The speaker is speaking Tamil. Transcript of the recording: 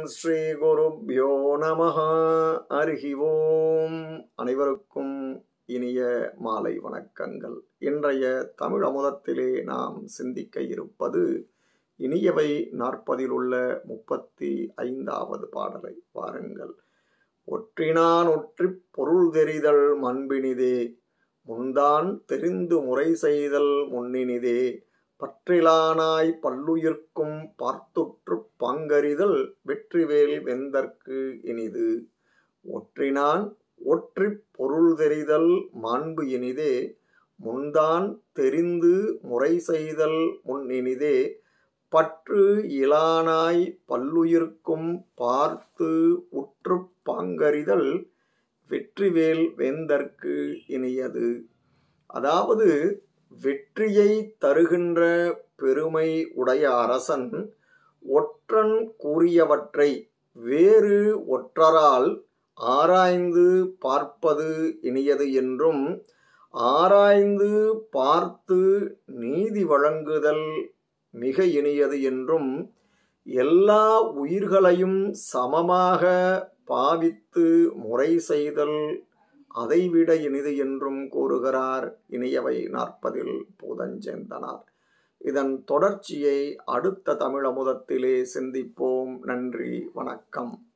ஸ்ரீ குருப்யோ நமஹ அருகி ஓம் அனைவருக்கும் இனிய மாலை வணக்கங்கள் இன்றைய தமிழ் அமுதத்திலே நாம் சிந்திக்க இருப்பது இனியவை நாற்பதில் உள்ள முப்பத்தி ஐந்தாவது பாடலை வாருங்கள் ஒற்றினான் ஒற்றிப் பொருள் தெரிதல் மண்பினிதே முந்தான் தெரிந்து முறை செய்தல் முன்னினிதே பற்றிலானாய் பல்லுயிர்க்கும் பார்த்துற்றுப் பாங்கறிதல் வெற்றிவேல் வெந்தற்கு இனிது ஒற்றினான் ஒற்றிப் பொருள் தெரிதல் மாண்பு இனிதே முந்தான் தெரிந்து முறை செய்தல் முன்னினிதே பற்று இலானாய் பல்லுயிர்க்கும் பார்த்து உற்றுப் பாங்கறிதல் வெற்றிவேல் வேந்தற்கு இனியது அதாவது வெற்றியை தருகின்ற பெருமை உடைய அரசன் ஒற்றன் கூறியவற்றை வேறு ஒற்றரால் ஆராய்ந்து பார்ப்பது இனியது என்றும் ஆராய்ந்து பார்த்து நீதி வழங்குதல் மிக இனியது என்றும் எல்லா உயிர்களையும் சமமாக பாவித்து முறை செய்தல் அதைவிட இனிது என்றும் கூறுகிறார் இனியவை நாற்பதில் பூதஞ்சேந்தனார் இதன் தொடர்ச்சியை அடுத்த தமிழ் அமுதத்திலே சிந்திப்போம் நன்றி வணக்கம்